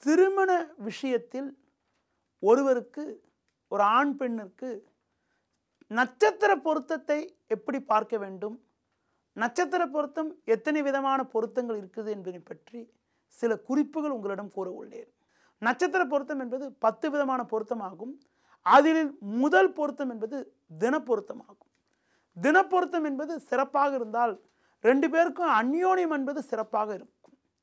திருமண விஷயத்தில் ஒருவருக்கு ஒரு ஆண் பெண்ணிற்கு நட்சத்திர பொருத்தத்தை எப்படி பார்க்க வேண்டும் நட்சத்திர பொருத்தம் எத்தனை விதமான பொருத்தங்கள் இருக்குது என்பதை பற்றி சில குறிப்புகள் உங்களிடம் கூற உள்ளேன் நட்சத்திர பொருத்தம் என்பது பத்து விதமான பொருத்தமாகும் அதில் முதல் பொருத்தம் என்பது தினப்பொருத்தமாகும் தினப்பொருத்தம் என்பது சிறப்பாக இருந்தால் ரெண்டு பேருக்கும் அந்யோன்யம் என்பது சிறப்பாக இருக்கும்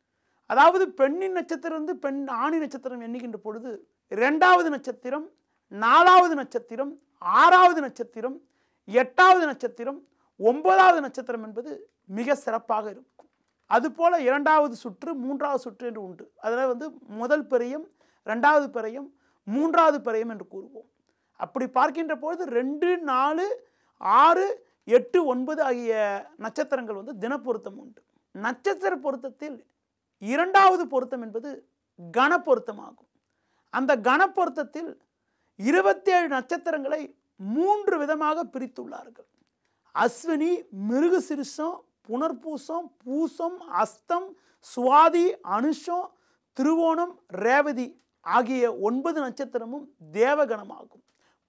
அதாவது பெண்ணின் நட்சத்திரம் வந்து பெண் ஆணி நட்சத்திரம் எண்ணுகின்ற பொழுது இரண்டாவது நட்சத்திரம் நாலாவது நட்சத்திரம் ஆறாவது நட்சத்திரம் எட்டாவது நட்சத்திரம் ஒன்பதாவது நட்சத்திரம் என்பது மிக சிறப்பாக இருக்கும் அதுபோல இரண்டாவது சுற்று மூன்றாவது சுற்று என்று உண்டு அதில் வந்து முதல் பெரியம் ரெண்டாவது பெரியம் மூன்றாவது பெரியம் என்று கூறுவோம் அப்படி பார்க்கின்ற பொழுது ரெண்டு நாலு ஆறு எட்டு ஒன்பது ஆகிய நட்சத்திரங்கள் வந்து தினப்பொருத்தம் உண்டு நட்சத்திர பொருத்தத்தில் இரண்டாவது பொருத்தம் என்பது கன பொருத்தமாகும் அந்த கன பொருத்தத்தில் இருபத்தி ஏழு நட்சத்திரங்களை மூன்று விதமாக பிரித்துள்ளார்கள் அஸ்வினி மிருகசிரிசம் புனர்பூசம் பூசம் அஸ்தம் சுவாதி அனுஷம் திருவோணம் ரேவதி ஆகிய ஒன்பது நட்சத்திரமும் தேவகணமாகும்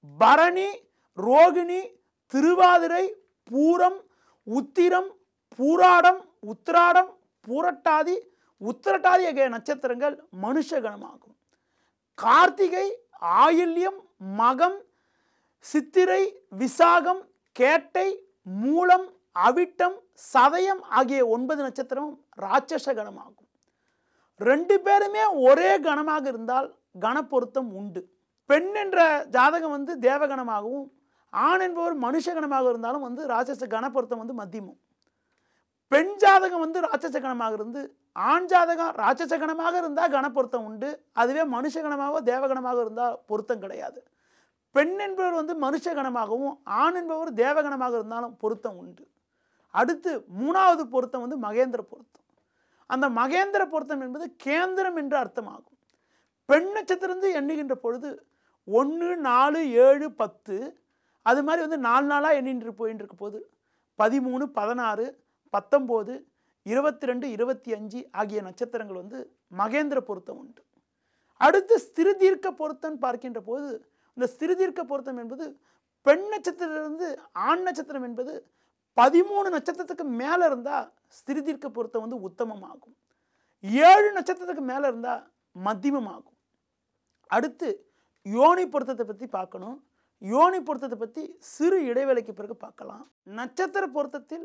பரணி ரோகிணி திருவாதிரை பூரம் உத்திரம் பூராடம் உத்திராடம் பூரட்டாதி உத்திரட்டாதி ஆகிய நட்சத்திரங்கள் மனுஷகணமாகும் கார்த்திகை ஆயில்யம் மகம் சித்திரை விசாகம் கேட்டை மூலம் அவிட்டம் சதயம் ஆகிய ஒன்பது நட்சத்திரமும் ராட்சச கணமாகும் ரெண்டு பேருமே ஒரே கணமாக இருந்தால் கணப்பொருத்தம் உண்டு பெண் என்ற ஜாதகம் வந்து தேவகணமாகவும் ஆண் என்பவர் மனுஷகணமாக இருந்தாலும் வந்து ராட்சச கணப்பொருத்தம் வந்து மத்தியமும் பெண் ஜாதகம் வந்து ராட்சச கணமாக இருந்து ஆண் ஜாதகம் ராட்சச கணமாக இருந்தால் கணப்பொருத்தம் உண்டு அதுவே மனுஷகணமாக தேவகணமாக இருந்தால் பொருத்தம் கிடையாது பெண் என்பவர் வந்து மனுஷகணமாகவும் ஆண் என்பவர் தேவகணமாக இருந்தாலும் பொருத்தம் உண்டு அடுத்து மூணாவது பொருத்தம் வந்து மகேந்திர பொருத்தம் அந்த மகேந்திர பொருத்தம் என்பது கேந்திரம் என்று அர்த்தமாகும் பெண் நட்சத்திரம் எண்ணுகின்ற பொழுது ஒன்று நாலு ஏழு பத்து அது மாதிரி வந்து நாலு நாளாக எண்ணின்று போயின்னு இருக்க போது பதிமூணு பதினாறு பத்தொம்போது இருபத்தி ரெண்டு இருபத்தி அஞ்சு ஆகிய நட்சத்திரங்கள் வந்து மகேந்திர பொருத்தம் உண்டு அடுத்து ஸ்திருதீர்க்க பொருத்தம் பார்க்கின்ற போது இந்த ஸ்திருதீர்க்க பொருத்தம் என்பது பெண் நட்சத்திரத்திலிருந்து ஆண் நட்சத்திரம் என்பது பதிமூணு நட்சத்திரத்துக்கு மேலே இருந்தால் ஸ்திருதீர்க்க பொருத்தம் வந்து உத்தமமாகும் ஏழு நட்சத்திரத்துக்கு மேலே இருந்தால் மத்தியமமாகும் அடுத்து யோனி பொருத்தத்தை பற்றி பார்க்கணும் யோனி பொருத்தத்தை பற்றி சிறு இடைவேளைக்கு பிறகு பார்க்கலாம் நட்சத்திர பொருத்தத்தில்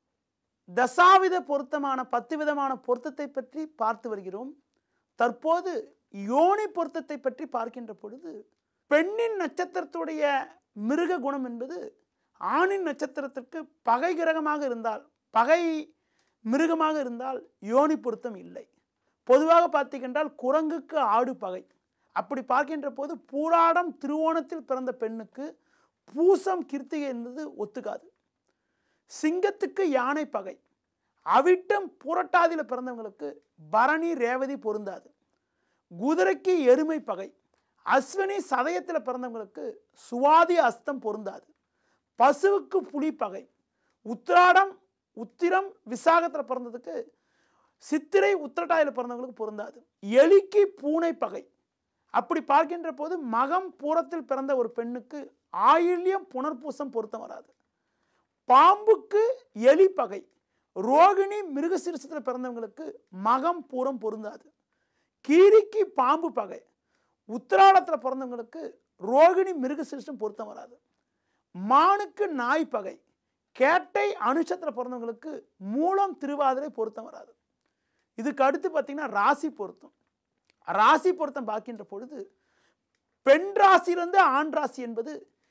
தசாவித பொருத்தமான பத்து விதமான பொருத்தத்தை பற்றி பார்த்து வருகிறோம் தற்போது யோனி பொருத்தத்தை பற்றி பார்க்கின்ற பொழுது பெண்ணின் நட்சத்திரத்துடைய மிருக குணம் என்பது ஆணின் நட்சத்திரத்திற்கு பகை கிரகமாக இருந்தால் பகை மிருகமாக இருந்தால் யோனி பொருத்தம் இல்லை பொதுவாக பார்த்தீங்கன்றால் குரங்குக்கு ஆடு பகை அப்படி பார்க்கின்ற போது பூராடம் திருவோணத்தில் பிறந்த பெண்ணுக்கு பூசம் கிருத்திகை என்பது ஒத்துக்காது சிங்கத்துக்கு யானை பகை அவிட்டம் புரட்டாதியில் பிறந்தவங்களுக்கு பரணி ரேவதி பொருந்தாது குதிரைக்கு எருமை பகை அஸ்வினி சதயத்தில் பிறந்தவங்களுக்கு சுவாதி அஸ்தம் பொருந்தாது பசுவுக்கு புலி பகை உத்திராடம் உத்திரம் விசாகத்தில் பிறந்ததுக்கு சித்திரை உத்திரட்டாயில் பிறந்தவங்களுக்கு பொருந்தாது எலிக்கு பூனை பகை அப்படி பார்க்கின்ற போது மகம் பூரத்தில் பிறந்த ஒரு பெண்ணுக்கு ஆயில்யம் புனர்பூசம் பொருத்தம் வராது பாம்புக்கு எலி பகை ரோகிணி மிருகசிரிசத்தில் பிறந்தவங்களுக்கு மகம் பூரம் பொருந்தாது கீரிக்கு பாம்பு பகை உத்திராடத்தில் பிறந்தவங்களுக்கு ரோகிணி மிருகசிரிசம் பொருத்தம் வராது மானுக்கு நாய் பகை கேட்டை அனுஷத்தில் பிறந்தவங்களுக்கு மூலம் திருவாதிரை பொருத்தம் வராது இதுக்கு அடுத்து பார்த்தீங்கன்னா ராசி பொருத்தம் ராசி பொருத்தம் பார்க்கின்ற பொழுது பெண் ராசியிலிருந்து ஆண் ராசி என்பது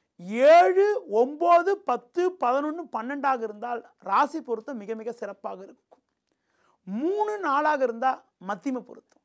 ஏழு ஒம்பது பத்து பதினொன்று பன்னெண்டாக இருந்தால் ராசி பொருத்தம் மிக மிக சிறப்பாக இருக்கும் மூணு நாளாக இருந்தால் மத்தியம பொருத்தம்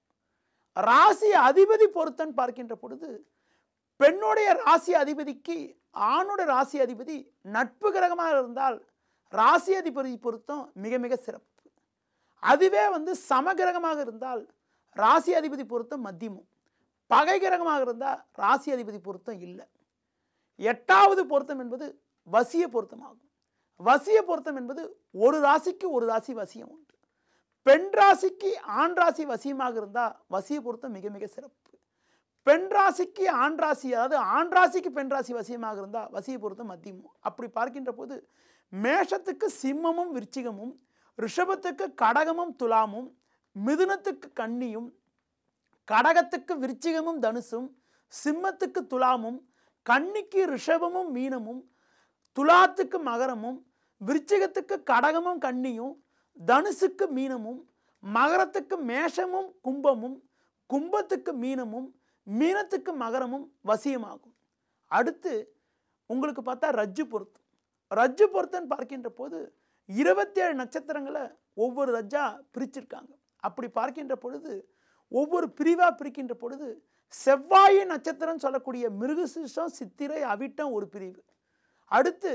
ராசி அதிபதி பொருத்தம் பார்க்கின்ற பொழுது பெண்ணுடைய ராசி அதிபதிக்கு ஆணுடைய ராசி அதிபதி நட்பு கிரகமாக இருந்தால் ராசி அதிபதி பொருத்தம் மிக மிக சிறப்பு அதுவே வந்து சமகிரகமாக இருந்தால் ராசி அதிபதி பொருத்தம் மத்தியமும் பகை கிரகமாக இருந்தால் ராசி அதிபதி பொருத்தம் இல்லை எட்டாவது பொருத்தம் என்பது வசிய பொருத்தமாகும் வசிய பொருத்தம் என்பது ஒரு ராசிக்கு ஒரு ராசி வசியம் உண்டு பெண் ராசிக்கு ஆண் ராசி வசியமாக இருந்தால் வசிய பொருத்தம் மிக மிக சிறப்பு பெண் ராசிக்கு ஆண் ராசி அதாவது ஆண் ராசிக்கு பெண் ராசி வசியமாக இருந்தால் வசிய பொருத்தம் மத்தியமும் அப்படி பார்க்கின்ற போது மேஷத்துக்கு சிம்மமும் விருச்சிகமும் ரிஷபத்துக்கு கடகமும் துலாமும் மிதுனத்துக்கு கன்னியும் கடகத்துக்கு விருச்சிகமும் தனுசும் சிம்மத்துக்கு துலாமும் கன்னிக்கு ரிஷபமும் மீனமும் துலாத்துக்கு மகரமும் விருச்சிகத்துக்கு கடகமும் கன்னியும் தனுசுக்கு மீனமும் மகரத்துக்கு மேஷமும் கும்பமும் கும்பத்துக்கு மீனமும் மீனத்துக்கு மகரமும் வசியமாகும் அடுத்து உங்களுக்கு பார்த்தா ரஜ்ஜு பொருத்தம் ரஜ்ஜு பொருத்தம் பார்க்கின்ற போது இருபத்தேழு நட்சத்திரங்களை ஒவ்வொரு ரஜ்ஜா பிரிச்சிருக்காங்க அப்படி பார்க்கின்ற பொழுது ஒவ்வொரு பிரிவாக பிரிக்கின்ற பொழுது செவ்வாய் நட்சத்திரம் சொல்லக்கூடிய மிருகசிஷம் சித்திரை அவிட்டம் ஒரு பிரிவு அடுத்து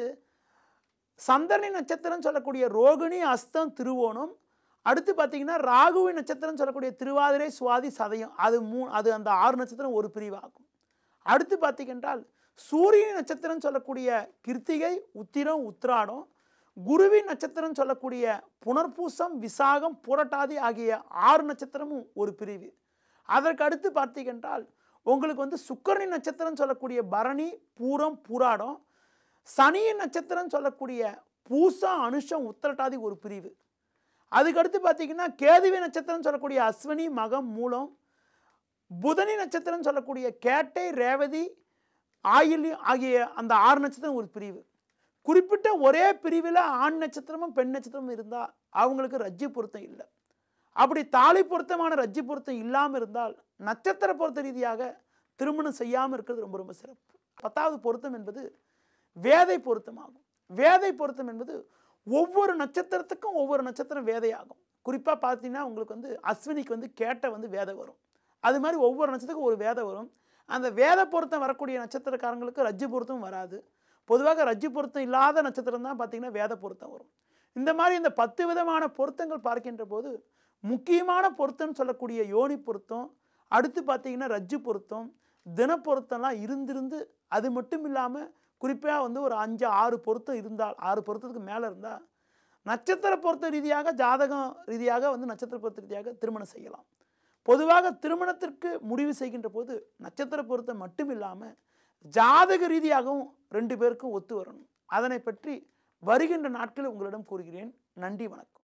சந்தனி நட்சத்திரம் சொல்லக்கூடிய ரோகிணி அஸ்தம் திருவோணம் அடுத்து பார்த்தீங்கன்னா ராகுவி நட்சத்திரம் சொல்லக்கூடிய திருவாதிரை சுவாதி சதயம் அது மூ அது அந்த ஆறு நட்சத்திரம் ஒரு பிரிவாகும் அடுத்து பார்த்தீங்கன்றால் சூரிய நட்சத்திரம் சொல்லக்கூடிய கிருத்திகை உத்திரம் உத்திராடம் குருவின் நட்சத்திரம் சொல்லக்கூடிய புனர்பூசம் விசாகம் புரட்டாதி ஆகிய ஆறு நட்சத்திரமும் ஒரு பிரிவு அதற்கு அடுத்து பார்த்தீங்கன்றால் உங்களுக்கு வந்து சுக்கரனி நட்சத்திரம் சொல்லக்கூடிய பரணி பூரம் பூராடம் சனியின் நட்சத்திரம் சொல்லக்கூடிய பூசா அனுஷம் உத்திரட்டாதி ஒரு பிரிவு அதுக்கடுத்து பார்த்தீங்கன்னா கேதுவி நட்சத்திரம் சொல்லக்கூடிய அஸ்வினி மகம் மூலம் புதனி நட்சத்திரம் சொல்லக்கூடிய கேட்டை ரேவதி ஆயிலி ஆகிய அந்த ஆறு நட்சத்திரம் ஒரு பிரிவு குறிப்பிட்ட ஒரே பிரிவில் ஆண் நட்சத்திரமும் பெண் நட்சத்திரமும் இருந்தால் அவங்களுக்கு ரஜ்ஜு பொருத்தம் இல்லை அப்படி தாலி பொருத்தமான ரஜ்ஜு பொருத்தம் இல்லாமல் இருந்தால் நட்சத்திர பொருத்த ரீதியாக திருமணம் செய்யாமல் இருக்கிறது ரொம்ப ரொம்ப சிறப்பு பத்தாவது பொருத்தம் என்பது வேதை பொருத்தமாகும் வேதை பொருத்தம் என்பது ஒவ்வொரு நட்சத்திரத்துக்கும் ஒவ்வொரு நட்சத்திரம் வேதையாகும் குறிப்பாக பார்த்தீங்கன்னா உங்களுக்கு வந்து அஸ்வினிக்கு வந்து கேட்ட வந்து வேதை வரும் அது மாதிரி ஒவ்வொரு நட்சத்திரத்துக்கும் ஒரு வேதை வரும் அந்த வேத பொருத்தம் வரக்கூடிய நட்சத்திரக்காரங்களுக்கு ரஜ்ஜு பொருத்தம் வராது பொதுவாக ரஜ்ஜு பொருத்தம் இல்லாத நட்சத்திரம் தான் பார்த்தீங்கன்னா வேத பொருத்தம் வரும் இந்த மாதிரி இந்த பத்து விதமான பொருத்தங்கள் பார்க்கின்ற போது முக்கியமான பொருத்தம்னு சொல்லக்கூடிய யோனி பொருத்தம் அடுத்து பார்த்தீங்கன்னா ரஜ்ஜு பொருத்தம் தின பொருத்தம்லாம் இருந்திருந்து அது மட்டும் இல்லாமல் குறிப்பாக வந்து ஒரு அஞ்சு ஆறு பொருத்தம் இருந்தால் ஆறு பொருத்தத்துக்கு மேலே இருந்தால் நட்சத்திர பொருத்த ரீதியாக ஜாதகம் ரீதியாக வந்து நட்சத்திர பொருத்த ரீதியாக திருமணம் செய்யலாம் பொதுவாக திருமணத்திற்கு முடிவு செய்கின்ற போது நட்சத்திர பொருத்தம் மட்டும் இல்லாமல் ஜாதக ரீதியாகவும் ரெண்டு பேருக்கும் ஒத்து வரணும் அதனை பற்றி வருகின்ற நாட்களில் உங்களிடம் கூறுகிறேன் நன்றி வணக்கம்